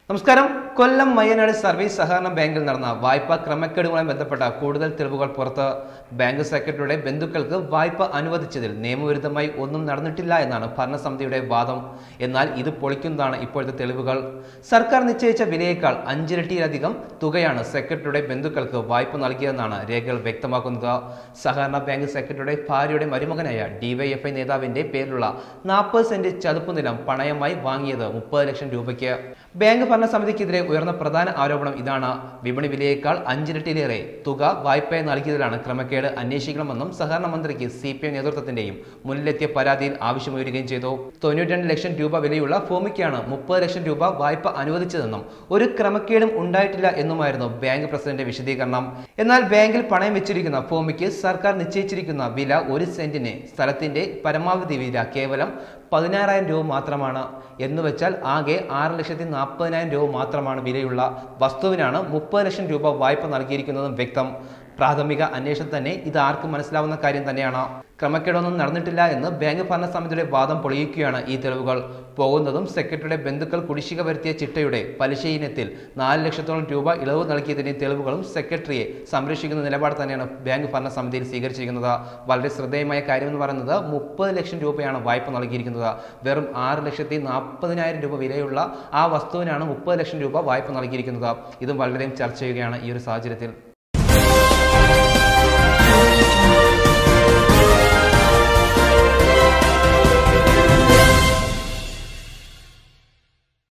നമസ്കാരം കൊല്ലം മയ്യനാട് സർവീസ് സഹകരണ ബാങ്കിൽ നടന്ന വായ്പാ ക്രമക്കേടുകളുമായി ബന്ധപ്പെട്ട കൂടുതൽ തെളിവുകൾ പുറത്ത് ബാങ്ക് സെക്രട്ടറിയുടെ ബന്ധുക്കൾക്ക് വായ്പ അനുവദിച്ചതിൽ നിയമവിരുദ്ധമായി ഒന്നും നടന്നിട്ടില്ല എന്നാണ് ഭരണസമിതിയുടെ വാദം എന്നാൽ ഇത് പൊളിക്കുന്നതാണ് ഇപ്പോഴത്തെ തെളിവുകൾ സർക്കാർ നിശ്ചയിച്ച വിലയേക്കാൾ അഞ്ചിരട്ടിയിലധികം തുകയാണ് സെക്രട്ടറിയുടെ ബന്ധുക്കൾക്ക് വായ്പ നൽകിയതെന്നാണ് രേഖകൾ വ്യക്തമാക്കുന്നത് സഹകരണ ബാങ്ക് സെക്രട്ടറിയുടെ ഭാര്യയുടെ മരുമകനായ ഡിവൈഎഫ്ഐ നേതാവിന്റെ പേരിലുള്ള നാൽപ്പത് സെന്റ് ചതുപ്പ് നിലം പണയമായി വാങ്ങിയത് മുപ്പത് ലക്ഷം രൂപയ്ക്ക് ബാങ്ക് ഭരണസമിതിക്കെതിരെ ഉയർന്ന പ്രധാന ആരോപണം ഇതാണ് വിപണി വിലയേക്കാൾ അഞ്ചിരട്ടിയിലേറെ തുക വായ്പയായി നൽകിയതിലാണ് ക്രമക്കേട് അന്വേഷിക്കണമെന്നും സഹകരണ മന്ത്രിക്ക് സി പി ഐ നേതൃത്വത്തിന്റെയും മുന്നിലെത്തിയ പരാതിയിൽ ആവശ്യമുയരുകയും ചെയ്തു തൊണ്ണൂറ്റി ലക്ഷം രൂപ വിലയുള്ള ഭൂമിക്കാണ് മുപ്പത് ലക്ഷം രൂപ വായ്പ അനുവദിച്ചതെന്നും ഒരു ക്രമക്കേടും ഉണ്ടായിട്ടില്ല എന്നുമായിരുന്നു ബാങ്ക് പ്രസിഡന്റ് വിശദീകരണം എന്നാൽ ബാങ്കിൽ പണയം വെച്ചിരിക്കുന്ന ഭൂമിക്ക് സർക്കാർ നിശ്ചയിച്ചിരിക്കുന്ന വില ഒരു സെന്റിന് സ്ഥലത്തിന്റെ പരമാവധി വില കേവലം പതിനാറായിരം രൂപ മാത്രമാണ് എന്ന് വെച്ചാൽ ആകെ ആറ് ലക്ഷത്തി നാൽപ്പതിനായിരം രൂപ മാത്രമാണ് വിലയുള്ള വസ്തുവിനാണ് മുപ്പത് ലക്ഷം രൂപ വായ്പ നൽകിയിരിക്കുന്നതും വ്യക്തം പ്രാഥമിക അന്വേഷണം തന്നെ ഇത് ആർക്കും മനസ്സിലാവുന്ന കാര്യം തന്നെയാണ് ക്രമക്കേടൊന്നും നടന്നിട്ടില്ല എന്ന് ബാങ്ക് ഭരണസമിതിയുടെ വാദം പൊളിയിക്കുകയാണ് ഈ തെളിവുകൾ പോകുന്നതും സെക്രട്ടറിയുടെ ബന്ധുക്കൾ കുടിശ്ശിക വരുത്തിയ ചിട്ടയുടെ പലിശ ഇനത്തിൽ നാല് ലക്ഷത്തോളം രൂപ ഇളവ് നൽകിയതിന്റെ തെളിവുകളും സെക്രട്ടറിയെ സംരക്ഷിക്കുന്ന നിലപാട് തന്നെയാണ് ബാങ്ക് ഭരണസമിതിയിൽ സ്വീകരിച്ചിരിക്കുന്നത് വളരെ ശ്രദ്ധേയമായ കാര്യമെന്ന് പറയുന്നത് മുപ്പത് ലക്ഷം രൂപയാണ് വായ്പ നൽകിയിരിക്കുന്നത് വെറും ആറ് ലക്ഷത്തി നാൽപ്പതിനായിരം രൂപ വിലയുള്ള ആ വസ്തുവിനാണ് മുപ്പത് ലക്ഷം രൂപ വായ്പ നൽകിയിരിക്കുന്നത് ഇതും വളരെയും ചർച്ച ചെയ്യുകയാണ് ഈ ഒരു സാഹചര്യത്തിൽ